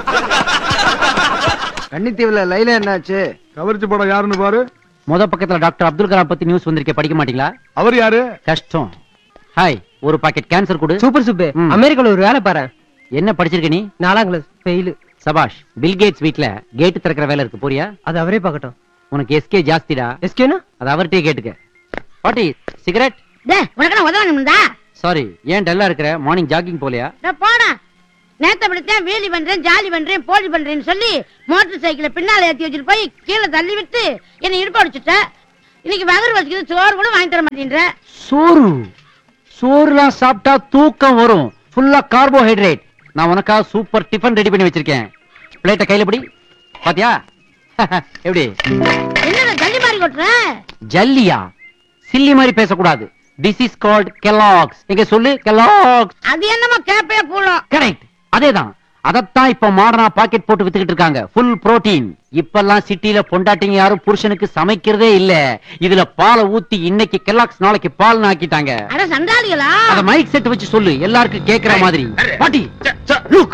கன்னித்தீவுல லைலா என்னாச்சு கவர்ச்சி படம் யாருன்னு பாரு முத பக்கத்துல டாக்டர் அப்துல் கலாம் பத்தி நியூஸ் வந்திருக்கே படிக்க மாட்டீங்களா அவர் யாரு கஷ்டம் ஹாய் ஒரு பாக்கெட் கேன்சர் கொடு சூப்பர் சுப்பு ம். அமெரிக்கால ஒரு வேலை பாரு என்ன படிச்சிருக்க நீ நாலாம் கிளாஸ் ஃபெயிலு சபாஷ் பில் கேட்ஸ் வீட்ல கேட் திறக்கிற வேலை இருக்கு போறியா அது அவரே பார்க்கட்டும் உனக்கு எஸ்கே ஜாஸ்திடா எஸ்கேனா அது அவர்கிட்டயே கேட்டுக்க பாட்டி சிகரெட் டேய் உனக்கு உதவணும்டா சாரி ஏன் டல்லா இருக்கிற மார்னிங் ஜாகிங் போலையா டேய் போடா நேத்த படித்தேன் வீலி பண்றேன் ஜாலி பண்றேன் போலி பண்றேன்னு சொல்லி மோட்டர் சைக்கிளை பின்னால ஏத்தி வச்சுட்டு போய் கீழே தள்ளி விட்டு என்னை இருக்க அடிச்சுட்ட இன்னைக்கு வகர் வச்சுக்கிது சோறு கூட வாங்கி தர மாட்டேன்ற சோறு சோறுலாம் சாப்பிட்டா தூக்கம் வரும் ஃபுல்லா கார்போஹைட்ரேட் நான் உனக்காக சூப்பர் டிஃபன் ரெடி பண்ணி வச்சிருக்கேன் பிளேட்டை கையில பிடி பாத்தியா எப்படி என்னடா ஜல்லி மாதிரி கொட்டுற ஜல்லியா சில்லி மாதிரி பேசக்கூடாது திஸ் இஸ் கால்ட் கெலாக்ஸ் எங்க சொல்லு கெலாக்ஸ் அது என்னமோ கேப்பே கூடும் கரெக்ட் அதேதான் அதத்தான் இப்ப மாடர்னா பாக்கெட் போட்டு வித்துக்கிட்டு இருக்காங்க ஃபுல் புரோட்டீன் இப்பெல்லாம் சிட்டில பொண்டாட்டிங்க யாரும் புருஷனுக்கு சமைக்கிறதே இல்ல இதுல பாலை ஊத்தி இன்னைக்கு கெலாக்ஸ் நாளைக்கு பால் ஆக்கிட்டாங்க அட சண்டாளிகளா அத மைக் செட் வச்சு சொல்லு எல்லாருக்கும் கேக்குற மாதிரி பாட்டி லுக்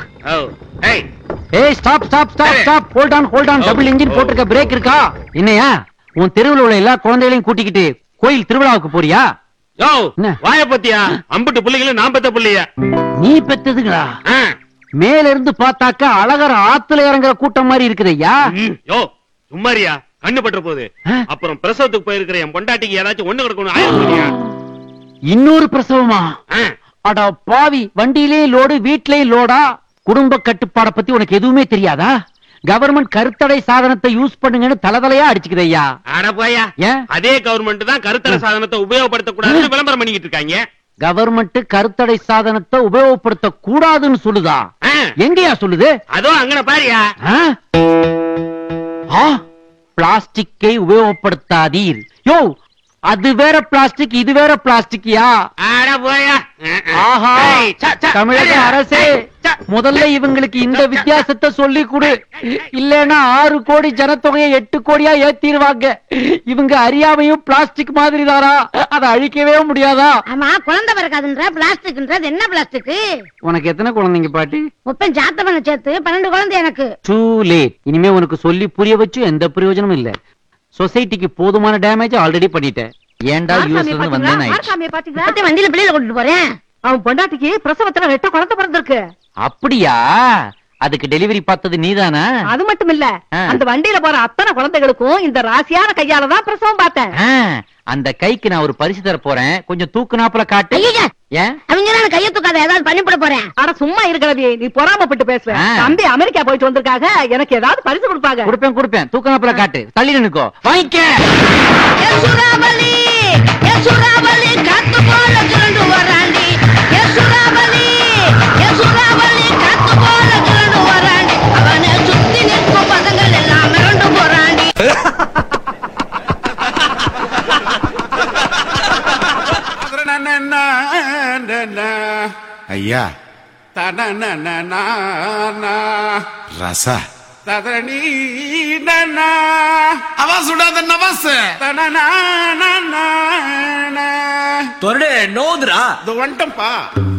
ஏய் stop stop stop stop hold on hold on double engine போட்டிருக்க பிரேக் இருக்கா என்னையா உன் தெருவுல உள்ள எல்லா குழந்தைகளையும் கூட்டிக்கிட்டு கோயில் திருவிழாவுக்கு போறியா யோ என்ன? வாய பத்தியா அம்புட்டு புள்ளைகளும் நான் பெத்த புள்ளைய நீ பெத்ததுங்களா ஆ. மேல இருந்து பார்த்தாக்கா அழகர் ஆத்துல இறங்குற கூட்டம் மாதிரி இருக்குதையா ம், யோ சும்மாரியா கண்ணு பற்ற போகுது ஆ? அப்புறம் பிரசவத்துக்கு போயிருக்கிற என் பொண்டாட்டிக்கு ஏதாச்சும் ஒண்ணு கிடக்கணும் ஆயிரம் சொல்லியா இன்னொரு பிரசவமா ஆ. அட பாவி வண்டியிலேயும் லோடு வீட்லயும் லோடா குடும்ப கட்டுப்பாட பத்தி உனக்கு எதுவுமே தெரியாதா கவர்மெண்ட் கருத்தடை சாதனத்தை யூஸ் பண்ணுங்கன்னு தலதலையா அடிச்சுக்குதையா அட போயா ஏன் அதே கவர்மெண்ட் தான் கருத்தர சாதனத்தை உபயோகப்படுத்த கூடாதுன்னு விளம்பரம் பண்ணிக்கிட்டு இருக்காங்க கவர்மெண்ட் கருத்தடை சாதனத்தை உபயோகப்படுத்த கூடாதுன்னு சொல்லுதா ஆ. எங்கயா சொல்லுது அதோ அங்கன பாரியா ஆ? ஆ, பிளாஸ்டிக்கை உபயோகப்படுத்தாதீர் யோ அது வேற பிளாஸ்டிக் இது வேற பிளாஸ்டிக்கியா அட போயா ஆஹா ஏய், ச, ச, தமிழக ஏய், அரசே ஏய், ச. முதல்ல இவங்களுக்கு இந்த வித்தியாசத்தை சொல்லி கொடு இல்லைன்னா ஆறு கோடி ஜனத்தொகையை எட்டு கோடியா ஏத்திடுவாங்க இவங்க அறியாமையும் பிளாஸ்டிக் மாதிரி தாரா அதை அழிக்கவே முடியாதா ஆமா குழந்தை பிறக்காதுன்ற பிளாஸ்டிக்ன்றது என்ன பிளாஸ்டிக் உனக்கு எத்தனை குழந்தைங்க பாட்டி முப்பன் ஜாத்த பண்ண சேர்த்து பன்னெண்டு குழந்தை எனக்கு டூ லேட் இனிமே உனக்கு சொல்லி புரிய வச்சு எந்த பிரயோஜனமும் இல்ல சொசைட்டிக்கு போதுமான டேமேஜ் ஆல்ரெடி பண்ணிட்டேன் ஏன்டா யூஎஸ்ல இருந்து வந்தேன் ஆயிடுச்சு. பத்தி வண்டியில பிள்ளையில கொண்டுட்டு போறேன் அவன் பொண்டாட்டிக்கு பிரசவத்துல ரெட்ட குழந்தை பிறந்திருக்கு அப்படியா அதுக்கு டெலிவரி பார்த்தது நீதானா அது மட்டும் இல்ல ஆ. அந்த வண்டியில போற அத்தனை குழந்தைகளுக்கும் இந்த ராசியான கையால தான் பிரசவம் பார்த்தேன் ஆ, அந்த கைக்கு நான் ஒரு பரிசு தர போறேன் கொஞ்சம் தூக்குனாப்புல காட்டு ஐயா ஏன் அவங்க நான் கையை தூக்காத ஏதாவது பண்ணிவிட போறேன் ஆனா சும்மா இருக்கிறது நீ பொறாமப்பட்டு பேசுவ ஆ. தம்பி அமெரிக்கா போயிட்டு வந்திருக்காக எனக்கு ஏதாவது பரிசு கொடுப்பாங்க கொடுப்பேன் கொடுப்பேன் தூக்குனாப்புல காட்டு தள்ளி நினைக்கோ வாங்கிக்க சூறாவளி சூறாவளி காத்து போல சுருண்டு வராண்டி சூறாவளி சூறாவளி காத்து போல சுருண்டு வராண்டி அவனை சுத்தி நிற்கும் பசங்கள் எல்லாம் மிரண்டு போறாண்டி ஐயா ரச அவா சுடாத நவாஸ் தொரடு நோதுரா வந்துட்டம்பா